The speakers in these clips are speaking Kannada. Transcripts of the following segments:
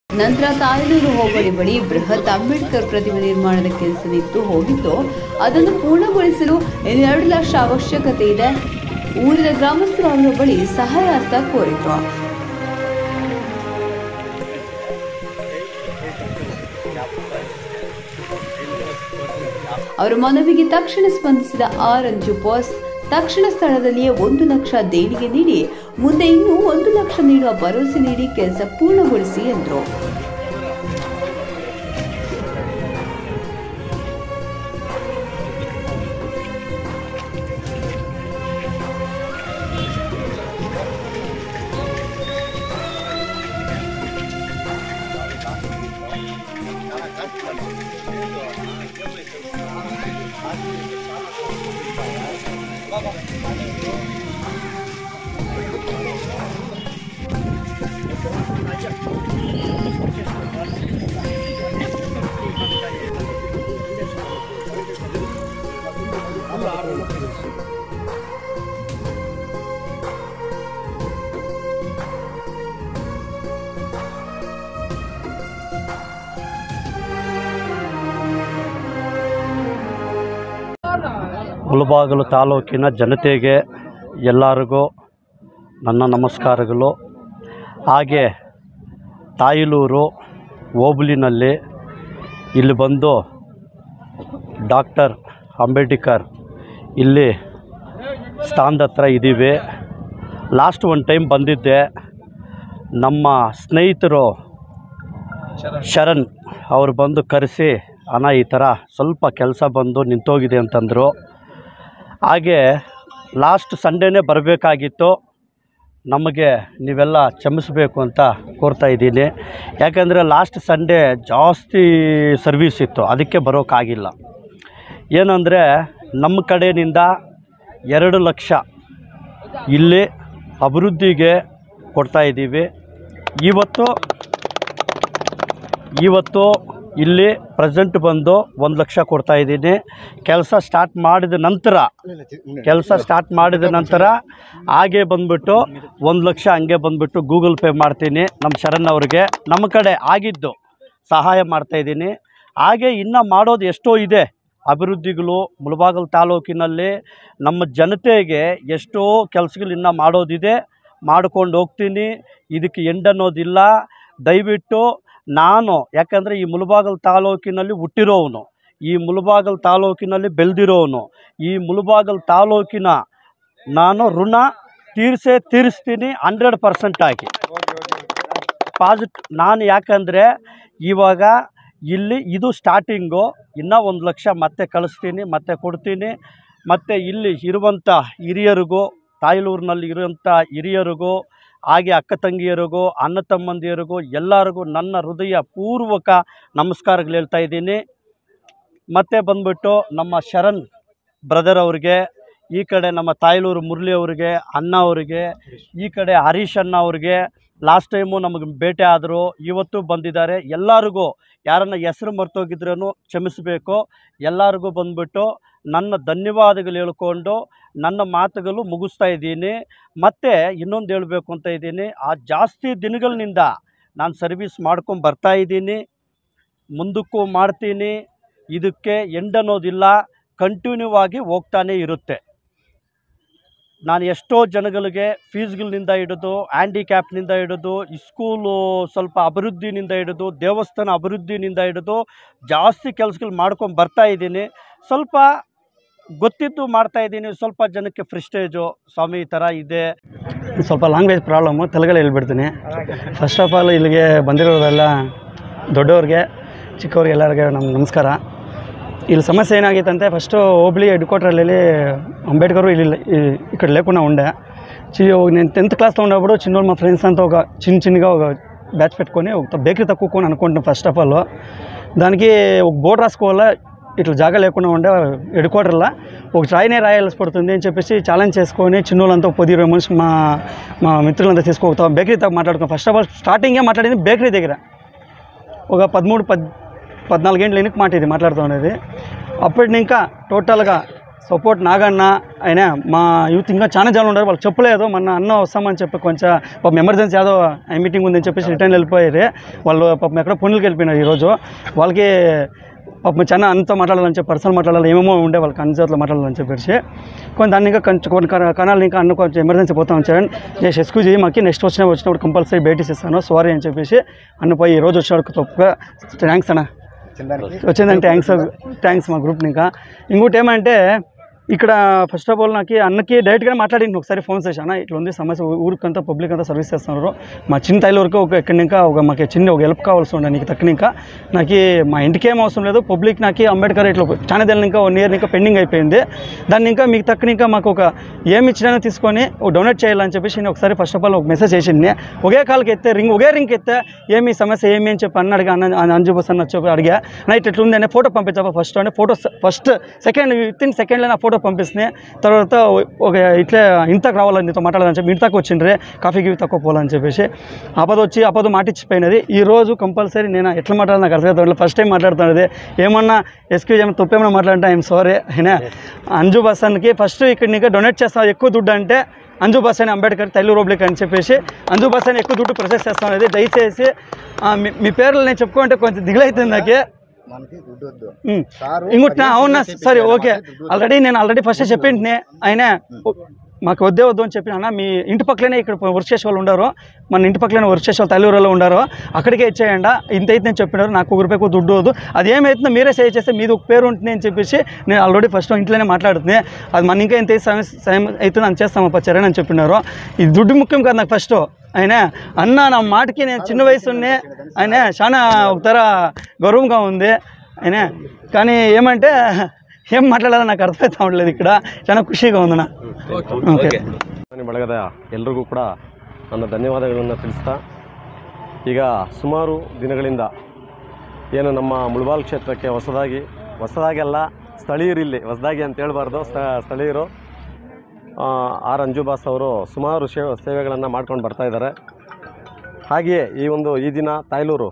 ನಂತರ ತಾಯನೂರು ಹೋಬಳಿ ಬಳಿ ಬೃಹತ್ ಅಂಬೇಡ್ಕರ್ ಪ್ರತಿಮೆ ನಿರ್ಮಾಣದ ಕೆಲಸ ನಿಂತು ಹೋಗಿದ್ದು ಅದನ್ನು ಪೂರ್ಣಗೊಳಿಸಲು ಇನ್ನೆರಡು ಲಕ್ಷ ಅವಶ್ಯಕತೆ ಇದೆ ಊರಿನ ಗ್ರಾಮಸ್ಥರು ಅವರ ಬಳಿ ಸಹಾಯ ಹಸ್ತ ಕೋರಿದ್ರು ಅವರ ಮನವಿಗೆ ತಕ್ಷಣ ಸ್ಪಂದಿಸಿದ ಆರ್ ಅಂಜು ಬಾಸ್ ತಕ್ಷಣ ಸ್ಥಳದಲ್ಲಿಯೇ ಒಂದು ಲಕ್ಷ ದೇಣಿಗೆ ನೀಡಿ ಮುಂದೆ ಇನ್ನೂ ಒಂದು ಲಕ್ಷ ನೀಡುವ ಭರವಸೆ ನೀಡಿ ಕೆಲಸ ಪೂರ್ಣಗೊಳಿಸಿ ಎಂದರು ಮುಳಬಾಗಿಲು ತಾಲೂಕಿನ ಜನತೆಗೆ ಎಲ್ಲರಿಗೂ ನನ್ನ ನಮಸ್ಕಾರಗಳು ಹಾಗೆ ತಾಯಿಲೂರು ಹೋಬಳಿನಲ್ಲಿ ಇಲ್ಲಿ ಬಂದು ಡಾಕ್ಟರ್ ಅಂಬೇಡ್ಕರ್ ಇಲ್ಲಿ ಸ್ಥಾನದ ಹತ್ರ ಇದ್ದೀವಿ ಲಾಸ್ಟ್ ಒನ್ ಟೈಮ್ ಬಂದಿದ್ದೆ ನಮ್ಮ ಸ್ನೇಹಿತರು ಶರಣ್ ಅವರು ಬಂದು ಕರೆಸಿ ಅಣ್ಣ ಈ ಥರ ಸ್ವಲ್ಪ ಕೆಲಸ ಬಂದು ನಿಂತೋಗಿದೆ ಅಂತಂದರು ಹಾಗೆ ಲಾಸ್ಟ್ ಸಂಡೇನೇ ಬರಬೇಕಾಗಿತ್ತು ನಮಗೆ ನೀವೆಲ್ಲ ಕ್ಷಮಿಸಬೇಕು ಅಂತ ಕೋರ್ತಾ ಇದ್ದೀನಿ ಯಾಕಂದರೆ ಲಾಸ್ಟ್ ಸಂಡೇ ಜಾಸ್ತಿ ಸರ್ವೀಸ್ ಇತ್ತು ಅದಕ್ಕೆ ಬರೋಕ್ಕಾಗಿಲ್ಲ ಏನಂದರೆ ನಮ್ಮ ಕಡೆಯಿಂದ ಎರಡು ಲಕ್ಷ ಇಲ್ಲಿ ಅಭಿವೃದ್ಧಿಗೆ ಕೊಡ್ತಾ ಇದ್ದೀವಿ ಇವತ್ತು ಇವತ್ತು ಇಲ್ಲಿ ಪ್ರೆಸೆಂಟ್ ಬಂದು ಒಂದು ಲಕ್ಷ ಕೊಡ್ತಾ ಇದ್ದೀನಿ ಕೆಲಸ ಸ್ಟಾರ್ಟ್ ಮಾಡಿದ ನಂತರ ಕೆಲಸ ಸ್ಟಾರ್ಟ್ ಮಾಡಿದ ನಂತರ ಹಾಗೆ ಬಂದ್ಬಿಟ್ಟು ಒಂದು ಲಕ್ಷ ಹಂಗೆ ಬಂದ್ಬಿಟ್ಟು ಗೂಗಲ್ ಪೇ ಮಾಡ್ತೀನಿ ನಮ್ಮ ಶರಣ್ ಅವ್ರಿಗೆ ನಮ್ಮ ಕಡೆ ಆಗಿದ್ದು ಸಹಾಯ ಮಾಡ್ತಾಯಿದ್ದೀನಿ ಹಾಗೆ ಇನ್ನು ಮಾಡೋದು ಎಷ್ಟೋ ಇದೆ ಅಭಿವೃದ್ಧಿಗಳು ಮುಳಬಾಗಲ್ ತಾಲೂಕಿನಲ್ಲಿ ನಮ್ಮ ಜನತೆಗೆ ಎಷ್ಟೋ ಕೆಲಸಗಳು ಇನ್ನೂ ಮಾಡೋದಿದೆ ಮಾಡ್ಕೊಂಡು ಹೋಗ್ತೀನಿ ಇದಕ್ಕೆ ಎಂಡ್ ಅನ್ನೋದಿಲ್ಲ ದಯವಿಟ್ಟು ನಾನು ಯಾಕಂದರೆ ಈ ಮುಳಬಾಗಲ್ ತಾಲೂಕಿನಲ್ಲಿ ಹುಟ್ಟಿರೋವನು ಈ ಮುಳಬಾಗಲ್ ತಾಲೂಕಿನಲ್ಲಿ ಬೆಳೆದಿರೋವನು ಈ ಮುಳಬಾಗಲ್ ತಾಲೂಕಿನ ನಾನು ಋಣ ತೀರಿಸೇ ತೀರಿಸ್ತೀನಿ ಹಂಡ್ರೆಡ್ ಪರ್ಸೆಂಟ್ ಆಗಿ ಪಾಸಿಟ್ ನಾನು ಯಾಕಂದರೆ ಇವಾಗ ಇಲ್ಲಿ ಇದು ಸ್ಟಾರ್ಟಿಂಗು ಇನ್ನೂ ಒಂದು ಲಕ್ಷ ಮತ್ತೆ ಕಳಿಸ್ತೀನಿ ಮತ್ತೆ ಕೊಡ್ತೀನಿ ಮತ್ತು ಇಲ್ಲಿ ಇರುವಂಥ ಹಿರಿಯರಿಗೂ ತಾಯ್ಲೂರಿನಲ್ಲಿ ಇರುವಂಥ ಹಿರಿಯರಿಗೂ ಹಾಗೆ ಅಕ್ಕ ತಂಗಿಯರಿಗೂ ಅಣ್ಣ ತಮ್ಮಂದಿರಿಗೂ ಎಲ್ಲರಿಗೂ ನನ್ನ ಹೃದಯ ಪೂರ್ವಕ ನಮಸ್ಕಾರಗಳು ಹೇಳ್ತಾ ಇದ್ದೀನಿ ಮತ್ತೆ ಬಂದ್ಬಿಟ್ಟು ನಮ್ಮ ಶರಣ್ ಬ್ರದರ್ ಅವ್ರಿಗೆ ಈ ಕಡೆ ನಮ್ಮ ತಾಯ್ಲೂರು ಮುರಳಿ ಅವ್ರಿಗೆ ಅಣ್ಣ ಅವರಿಗೆ ಈ ಕಡೆ ಹರೀಶ್ ಅಣ್ಣ ಅವ್ರಿಗೆ ಲಾಸ್ಟ್ ಟೈಮು ನಮಗೆ ಭೇಟಿ ಆದರು ಇವತ್ತು ಬಂದಿದ್ದಾರೆ ಎಲ್ಲರಿಗೂ ಯಾರನ್ನ ಹೆಸರು ಮರ್ತೋಗಿದ್ರೂ ಕ್ಷಮಿಸಬೇಕು ಎಲ್ಲರಿಗೂ ಬಂದ್ಬಿಟ್ಟು ನನ್ನ ಧನ್ಯವಾದಗಳು ಹೇಳ್ಕೊಂಡು ನನ್ನ ಮಾತುಗಳು ಮುಗಿಸ್ತಾ ಇದ್ದೀನಿ ಮತ್ತು ಇನ್ನೊಂದು ಹೇಳಬೇಕು ಅಂತ ಇದ್ದೀನಿ ಆ ಜಾಸ್ತಿ ದಿನಗಳಿನಿಂದ ನಾನು ಸರ್ವಿಸ್ ಮಾಡ್ಕೊಂಡು ಬರ್ತಾ ಇದ್ದೀನಿ ಮುಂದಕ್ಕೂ ಮಾಡ್ತೀನಿ ಇದಕ್ಕೆ ಎಂಡ್ ಅನ್ನೋದಿಲ್ಲ ಕಂಟಿನ್ಯೂ ಆಗಿ ಹೋಗ್ತಾನೇ ಇರುತ್ತೆ ನಾನು ಎಷ್ಟೋ ಜನಗಳಿಗೆ ಫೀಸ್ಗಳಿಂದ ಹಿಡಿದು ಹ್ಯಾಂಡಿಕ್ಯಾಪ್ನಿಂದ ಹಿಡಿದು ಸ್ಕೂಲು ಸ್ವಲ್ಪ ಅಭಿವೃದ್ಧಿನಿಂದ ಹಿಡಿದು ದೇವಸ್ಥಾನ ಅಭಿವೃದ್ಧಿನಿಂದ ಹಿಡಿದು ಜಾಸ್ತಿ ಕೆಲಸಗಳು ಮಾಡ್ಕೊಂಡು ಬರ್ತಾ ಇದ್ದೀನಿ ಸ್ವಲ್ಪ ಗೊತ್ತಿದ್ದು ಮಾಡ್ತಾ ಇದ್ದೀನಿ ಸ್ವಲ್ಪ ಜನಕ್ಕೆ ಫ್ರಿಸ್ಟೇಜು ಸ್ವಾಮಿ ಈ ಥರ ಇದೆ ಸ್ವಲ್ಪ ಲ್ಯಾಂಗ್ವೇಜ್ ಪ್ರಾಬ್ಲಮ್ಮು ತೆಲುಗಲ್ಲಿ ಹೇಳ್ಬಿಡ್ತೀನಿ ಫಸ್ಟ್ ಆಫ್ ಆಲ್ ಇಲ್ಲಿಗೆ ಬಂದಿರೋರೆಲ್ಲ ದೊಡ್ಡವ್ರಿಗೆ ಚಿಕ್ಕವ್ರಿಗೆ ಎಲ್ಲರಿಗೆ ನಮ್ಮ ನಮಸ್ಕಾರ ಇಲ್ಲಿ సమస్య ఏనాగితే ఫస్ట్ ఓబ్లీ హెడ్ క్వార్టర్లో వెళ్ళి అంబేద్కర్ ಇಲ್ಲಿ ఈ- ఇక్కడ లేకుండా ఉండే చి నేను టెన్త్ క్లాస్లో ఉన్నప్పుడు చిన్నోళ్ళు మా ఫ్రెండ్స్ అంతా ఒక చిన్న చిన్నగా ఒక బ్యాచ్ పెట్టుకొని ఒక బేకరీ తక్కువ అనుకుంటున్నాం ఫస్ట్ ఆఫ్ ఆల్ దానికి ఒక బోర్డు రాసుకోవాలా ఇట్లా జాగా లేకుండా ఉండే హెడ్ క్వార్టర్లో ఒక రాయినే రాయాల్సి పడుతుంది అని చెప్పేసి ఛాలెంజ్ చేసుకొని చిన్నోళ్ళంతా ఒక పది ఇరవై మనిషి మా మా మిత్రులంతా తీసుకుపోతాం బేకరీ దగ్గర మాట్లాడుకున్నాం ఫస్ట్ ఆఫ్ ఆల్ స్టార్టింగే మాట్లాడింది బేకరీ దగ్గర ఒక పదమూడు పద్ పద్నాలుగేండ్ల వెనక్కి మాట ఇది మాట్లాడుతూ ఉండేది అప్పటి ఇంకా టోటల్గా సపోర్ట్ నాగన్న ఆయన మా యూత్ ఇంకా చాలా జనాలు ఉన్నారు వాళ్ళు చెప్పలేదు మొన్న అన్న వస్తామని చెప్పి కొంచెం పాపం ఎమర్జెన్సీ ఏదో ఐ మీటింగ్ ఉందని చెప్పేసి రిటర్న్ వెళ్ళిపోయారు వాళ్ళు పాపం ఎక్కడ పనులకు వెళ్ళిపోయినారు ఈరోజు వాళ్ళకి పాపం చాలా అంతా మాట్లాడాలని చెప్పి పర్సనల్ మాట్లాడాలి ఏమేమో ఉండే వాళ్ళకి అన్ని చేతులు మాట్లాడాలని చెప్పేసి కొన్ని దాన్ని ఇంకా కొంచెం కొన్ని కన- కణాలు ఇంకా అన్న కొంచెం ఎమర్జెన్సీ పోతా వచ్చారని నేను ఎక్స్క్యూజ్ చేయి మాకు నెక్స్ట్ వచ్చిన వచ్చినప్పుడు కంపల్సరీ బయటికి ఇస్తాను సారీ అని చెప్పేసి అన్న పోయి ఈ రోజు వచ్చినప్పుడు తప్పుగా థ్యాంక్స్ అన్న వచ్చిందంటే థ్యాంక్స్ థ్యాంక్స్ మా గ్రూప్ని ఇంకా ఇంకోటి ఏమంటే ఇక్కడ ఫస్ట్ ఆఫ్ ఆల్ నాకు అన్నకి డైరెక్ట్గా మాట్లాడింది ఒకసారి ఫోన్ చేశాను ఇట్లా ఉంది సమస్య ఊ- ఊరికంతా పబ్లిక్ అంతా సర్వీస్ చేస్తున్నారు మా చిన్న తైల వరకు ఒక ఎక్కడి ఇంకా ఒక మాకు చిన్న ఒక హెల్ప్ కావాల్సి ఉండే నీకు తక్కువ ఇంకా నాకు మా ఇంటికి ఏం అవసరం లేదు పబ్లిక్ నాకు అంబేద్కర్ ఇట్లా చాలా దేళ్ళు ఇంకా వన్ ఇయర్ ఇంకా పెండింగ్ అయిపోయింది దాన్ని ఇంకా మీకు తక్కువ ఇంకా మాకు ఒక ఏమి ఇచ్చినా తీసుకొని ఒక డొనేట్ చేయాలని చెప్పేసి నేను ఒకసారి ఫస్ట్ ఆఫ్ ఆల్ ఒక మెసేజ్ చేసింది ఒకే కాల్కి ఎత్తే రింగ్ ఒకే రింగ్ ఎత్తే ఏమి సమస్య ఏమి అని చెప్పి అన్న అడిగా అన్న అంజు బస్ అన్న చెప్పి అడిగా నైట్ ఇట్లా ఉంది అనే ఫోటో పంపించా ఫస్ట్ అంటే photo first second within సెకండ్లో నా ఫోటో పంపిస్తుంది తర్వాత ఒక ఇట్లే ఇంతకు రావాలని నీతో మాట్లాడాలని చెప్పి ఇంతకు వచ్చిండ్రే కాఫీ గివి తక్కువ పోవాలని చెప్పేసి ఆపద వచ్చి ఆపద మాటిచ్చిపోయినది ఈ రోజు కంపల్సరీ నేను ఎట్లా మాట్లాడాలి నాకు అర్థమవుతుంది ఫస్ట్ టైం మాట్లాడుతున్నది ఏమన్నా ఎక్స్క్యూజ్ ఏమన్నా తప్పేమన్నా మాట్లాడంటే ఐఎమ్ సారీ అయినా అంజు బస్సన్కి ఫస్ట్ ఇక్కడ నీకు డొనేట్ చేస్తాం ఎక్కువ దుడ్డు అంటే అంజు బస్ అని అంబేద్కర్ తల్లి రోబ్లిక్ అని చెప్పేసి అంజు బస్ అని ఎక్కువ దుడ్డు ప్రొసెస్ చేస్తాం అనేది దయచేసి ఆ, మీ- మీ పేర్లు నేను చెప్పుకుంటే కొంచెం దిగులైతుంది నాకే మనకి దుడ్డు వద్దు ఉమ్. సారు ఇంకోటి పదిహేను అవునా చేసి సరే పెట్టారు. ఓకే మనకి దుడ్డు వద్దు. ఆల్రెడీ నేను ఆల్రెడీ ఫస్ట్ చెప్పింటినే ఆయన మాకు వద్దే వద్దు అని చెప్పిన అన్న మీ ఇంటి పక్కలనే ఇక్కడ వర్క్ చేసే వాళ్ళు ఉన్నారు మన ఇంటి పక్కలనే వర్క్ చేసే వాళ్ళు తల్లిూరులో ఉన్నారు అక్కడికే ఇచ్చేయండి ఇంత అయితే నేను చెప్పినారు నాకు ఒక రూపాయి దుడ్డు వద్దు అది ఏమైతుందో మీరే సేవ్ చేస్తే మీది ఒక పేరు ఉంటుంది అని చెప్పేసి నేను ఆల్రెడీ ఫస్ట్ ఇంట్లోనే మాట్లాడుతుంది అది మన ఇంకా ఎంత సమయం అవుతుంది అని చేస్తామప్ప చరణ్ అని చెప్పినారు ఈ దుడ్డు ముఖ్యం కాదు నాకు ఫస్ట్ ఆయన అన్న నా మాటకి నేను చిన్న వయసునే ఆయన చాలా ఒక తర గౌరవంగా ఉంది ఆయన కానీ ఏమంటే ఏం మాట్లాడాలో నాకు అర్థమవుతా ఉండలేదు ఇక్కడ చాలా ಖುಷಿగా ఉందಣ್ಣ ఓకే ಮನೆ ಬಳಗದ ಎಲ್ರಿಗೂ ಕೂಡ ನನ್ನ ಧನ್ಯವಾದಗಳನ್ನು ತಿಳಿಸ್ತಾ ಈಗ ಸುಮಾರು ದಿನಗಳಿಂದ ಏನು ನಮ್ಮ ಮುಳಬಾಲ್ ಕ್ಷೇತ್ರಕ್ಕೆ ಹೊಸದಾಗಿ ಹೊಸದಾಗೆಲ್ಲ ಸ್ಥಳೀಯರಿಲ್ಲಿ ಹೊಸದಾಗಿ ಅಂತ ಹೇಳ್ಬಾರ್ದು ಸ್ಥ ಸ್ಥಳೀಯರು ಆ, ಆರ್ ಅಂಜುಬಾಸ್ ಅವರು ಸುಮಾರು ಶೇ ಸೇವೆಗಳನ್ನು ಮಾಡ್ಕೊಂಡು ಬರ್ತಾ ಇದ್ದಾರೆ ಹಾಗೆಯೇ ಈ ಒಂದು ಈ ದಿನ ತಾಯ್ಲೂರು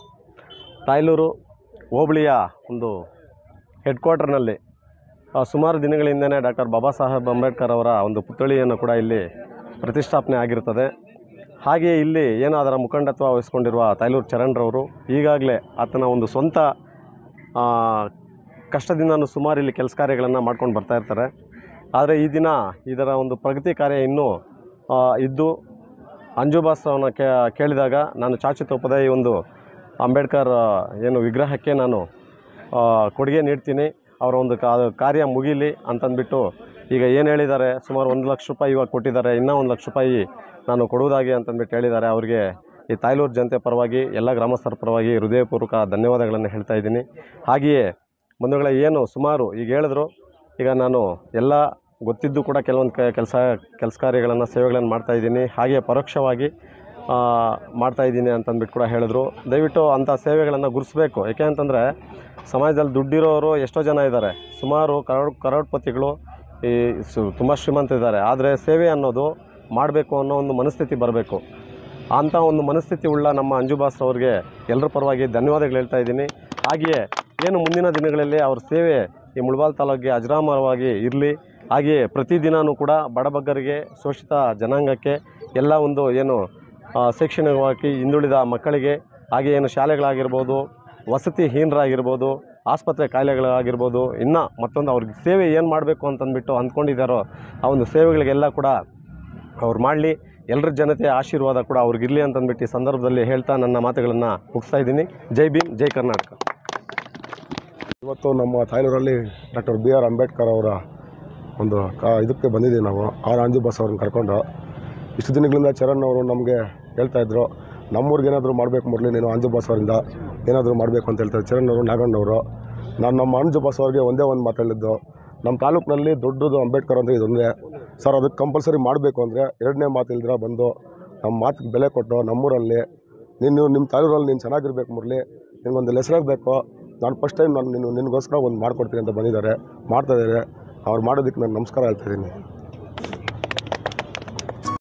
ತಾಯ್ಲೂರು ಹೋಬಳಿಯ ಒಂದು ಹೆಡ್ ಕ್ವಾರ್ಟರ್ನಲ್ಲಿ ಆ, ಸುಮಾರು ದಿನಗಳಿಂದಲೇ ಡಾಕ್ಟರ್ ಬಾಬಾ ಸಾಹೇಬ್ ಅಂಬೇಡ್ಕರ್ ಅವರ ಒಂದು ಪುತ್ಥಳಿಯನ್ನು ಕೂಡ ಇಲ್ಲಿ ಪ್ರತಿಷ್ಠಾಪನೆ ಆಗಿರುತ್ತದೆ ಹಾಗೆಯೇ ಇಲ್ಲಿ ಏನು ಅದರ ಮುಖಂಡತ್ವ ವಹಿಸ್ಕೊಂಡಿರುವ ತೈಲೂರು ಚರಣ್ರವರು ಈಗಾಗಲೇ ಆತನ ಒಂದು ಸ್ವಂತ ಆ, ಕಷ್ಟದಿಂದನೂ ಸುಮಾರು ಇಲ್ಲಿ ಕೆಲಸ ಕಾರ್ಯಗಳನ್ನು ಮಾಡ್ಕೊಂಡು ಬರ್ತಾ ಇರ್ತಾರೆ ಆದರೆ ಈ ದಿನ ಇದರ ಒಂದು ಪ್ರಗತಿ ಕಾರ್ಯ ಇನ್ನೂ ಆ, ಇದ್ದು ಅಂಜುಬಾಸ್ ಅವನ ಕೇಳಿದಾಗ ನಾನು ಚಾಚು ತಪ್ಪದೆ ಈ ಒಂದು ಅಂಬೇಡ್ಕರ್ ಆ, ಏನು ವಿಗ್ರಹಕ್ಕೆ ನಾನು ಆ, ಕೊಡುಗೆ ನೀಡ್ತೀನಿ ಅವರ ಒಂದು ಕಾ ಕಾರ್ಯ ಮುಗೀಲಿ ಅಂತಂದ್ಬಿಟ್ಟು ಈಗ ಏನು ಹೇಳಿದ್ದಾರೆ ಸುಮಾರು ಒಂದು ಲಕ್ಷ ರೂಪಾಯಿ ಇವಾಗ ಕೊಟ್ಟಿದ್ದಾರೆ ಇನ್ನೂ ಒಂದು ಲಕ್ಷ ರೂಪಾಯಿ ನಾನು ಕೊಡುವುದಾಗಿ ಅಂತಂದ್ಬಿಟ್ಟು ಹೇಳಿದ್ದಾರೆ ಅವರಿಗೆ ಈ ತಾಯ್ಲೂರು ಜನತೆ ಪರವಾಗಿ ಎಲ್ಲ ಗ್ರಾಮಸ್ಥರ ಪರವಾಗಿ ಹೃದಯಪೂರ್ವಕ ಧನ್ಯವಾದಗಳನ್ನು ಹೇಳ್ತಾ ಇದ್ದೀನಿ ಹಾಗೆಯೇ ಬಂಧುಗಳ ಏನು ಸುಮಾರು ಈಗ ಹೇಳಿದ್ರು ಈಗ ನಾನು ಎಲ್ಲ ಗೊತ್ತಿದ್ದು ಕೂಡ ಕೆಲವೊಂದು ಕೆಲಸ ಕೆಲಸ ಕಾರ್ಯಗಳನ್ನು ಸೇವೆಗಳನ್ನು ಮಾಡ್ತಾ ಇದ್ದೀನಿ ಹಾಗೆ ಪರೋಕ್ಷವಾಗಿ ಆ, ಮಾಡ್ತಾ ಇದ್ದೀನಿ ಅಂತಂದ್ಬಿಟ್ಟು ಕೂಡ ಹೇಳಿದ್ರು ದಯವಿಟ್ಟು ಅಂಥ ಸೇವೆಗಳನ್ನು ಗುರುತಿಸ್ಬೇಕು ಯಾಕೆ ಅಂತಂದರೆ ಸಮಾಜದಲ್ಲಿ ದುಡ್ಡಿರೋರು ಎಷ್ಟೋ ಜನ ಇದ್ದಾರೆ ಸುಮಾರು ಕರೋಡ್ ಕರೋಡ್ಪತಿಗಳು ಈ ಸು ತುಂಬ ಶ್ರೀಮಂತ ಇದ್ದಾರೆ ಆದರೆ ಸೇವೆ ಅನ್ನೋದು ಮಾಡಬೇಕು ಅನ್ನೋ ಒಂದು ಮನಸ್ಥಿತಿ ಬರಬೇಕು ಅಂಥ ಒಂದು ಮನಸ್ಥಿತಿ ಉಳ್ಳ ನಮ್ಮ ಅಂಜುಬಾಸ್ ಅವ್ರಿಗೆ ಎಲ್ಲರ ಪರವಾಗಿ ಧನ್ಯವಾದಗಳು ಹೇಳ್ತಾ ಇದ್ದೀನಿ ಹಾಗೆಯೇ ಏನು ಮುಂದಿನ ದಿನಗಳಲ್ಲಿ ಅವ್ರ ಸೇವೆ ಈ ಮುಳಬಾಲ್ ತಾಲೂಕಿಗೆ ಅಜರಾಮರವಾಗಿ ಇರಲಿ ಹಾಗೆಯೇ ಪ್ರತಿದಿನವೂ ಕೂಡ ಬಡಬಗ್ಗರಿಗೆ ಶೋಷಿತ ಜನಾಂಗಕ್ಕೆ ಎಲ್ಲ ಒಂದು ಏನು ಆ, ಶೈಕ್ಷಣಿಕವಾಗಿ ಹಿಂದುಳಿದ ಮಕ್ಕಳಿಗೆ ಹಾಗೆ ಏನು ಶಾಲೆಗಳಾಗಿರ್ಬೋದು ವಸತಿ ಹೀನರಾಗಿರ್ಬೋದು ಆಸ್ಪತ್ರೆ ಕಾಯಿಲೆಗಳಾಗಿರ್ಬೋದು ಇನ್ನು ಮತ್ತೊಂದು ಅವ್ರಿಗೆ ಸೇವೆ ಏನು ಮಾಡಬೇಕು ಅಂತಂದ್ಬಿಟ್ಟು ಅಂದ್ಕೊಂಡಿದ್ದಾರೋ ಆ ಒಂದು ಸೇವೆಗಳಿಗೆಲ್ಲ ಕೂಡ ಅವ್ರು ಮಾಡಲಿ ಎಲ್ಲರ ಜನತೆಯ ಆಶೀರ್ವಾದ ಕೂಡ ಅವ್ರಿಗಿರಲಿ ಅಂತಂದ್ಬಿಟ್ಟು ಈ ಸಂದರ್ಭದಲ್ಲಿ ಹೇಳ್ತಾ ನನ್ನ ಮಾತುಗಳನ್ನು ಮುಗಿಸ್ತಾ ಇದ್ದೀನಿ ಜೈ ಭೀಮ್ ಜೈ ಕರ್ನಾಟಕ ಇವತ್ತು ನಮ್ಮ ತಾಯ್ಲೂರಲ್ಲಿ ಡಾಕ್ಟರ್ ಬಿ ಆರ್ ಅಂಬೇಡ್ಕರ್ ಅವರ ಒಂದು ಕಾ ಇದಕ್ಕೆ ಬಂದಿದ್ದೀವಿ ನಾವು ಆರ್ ಅಂಜು ಬಸ್ ಅವ್ರನ್ನ ಕರ್ಕೊಂಡು ಇಷ್ಟು ದಿನಗಳಿಂದ ಚರಣ್ ಅವರು ನಮಗೆ ಹೇಳ್ತಾ ಇದ್ರು ನಮ್ಮೂರಿಗೆ ಏನಾದರೂ ಮಾಡಬೇಕು ಮುರಳಿ ನೀನು ಅಂಜು ಬಸ್ ಅವರಿಂದ ಏನಾದರೂ ಮಾಡಬೇಕು ಅಂತ ಹೇಳ್ತಾರೆ ಚರಣ್ ಅವರು ನಾಗಣ್ಣವರು ನಾನು ನಮ್ಮ ಅಂಜು ಬಸ್ ಅವ್ರಿಗೆ ಒಂದೇ ಒಂದು ಮಾತು ಹೇಳಿದ್ದು ನಮ್ಮ ತಾಲೂಕಿನಲ್ಲಿ ದೊಡ್ಡದು ಅಂಬೇಡ್ಕರ್ ಅಂದರೆ ಇದೊಂದೇ ಸರ್ ಅದಕ್ಕೆ ಕಂಪಲ್ಸರಿ ಮಾಡಬೇಕು ಅಂದರೆ ಎರಡನೇ ಮಾತು ಇಲ್ದಿರ ಬಂದು ನಮ್ಮ ಮಾತಿಗೆ ಬೆಲೆ ಕೊಟ್ಟು ನಮ್ಮೂರಲ್ಲಿ ನೀನು ನಿಮ್ಮ ತಾಲೂರಲ್ಲಿ ನೀನು ಚೆನ್ನಾಗಿರ್ಬೇಕು ಮುರಳಿ ನಿನಗೊಂದು ಹೆಸರಾಗಬೇಕು ನಾನು ಫಸ್ಟ್ ಟೈಮ್ ನಾನು ನಿನ್ನ ನಿನಗೋಸ್ಕರ ಒಂದು ಮಾಡ್ಕೊಡ್ತೀನಿ ಅಂತ ಬಂದಿದ್ದಾರೆ ಮಾಡ್ತಾ ಇದ್ದಾರೆ ಅವ್ರು ಮಾಡೋದಕ್ಕೆ ನಾನು ನಮಸ್ಕಾರ ಹೇಳ್ತಾ ಇದ್ದೀನಿ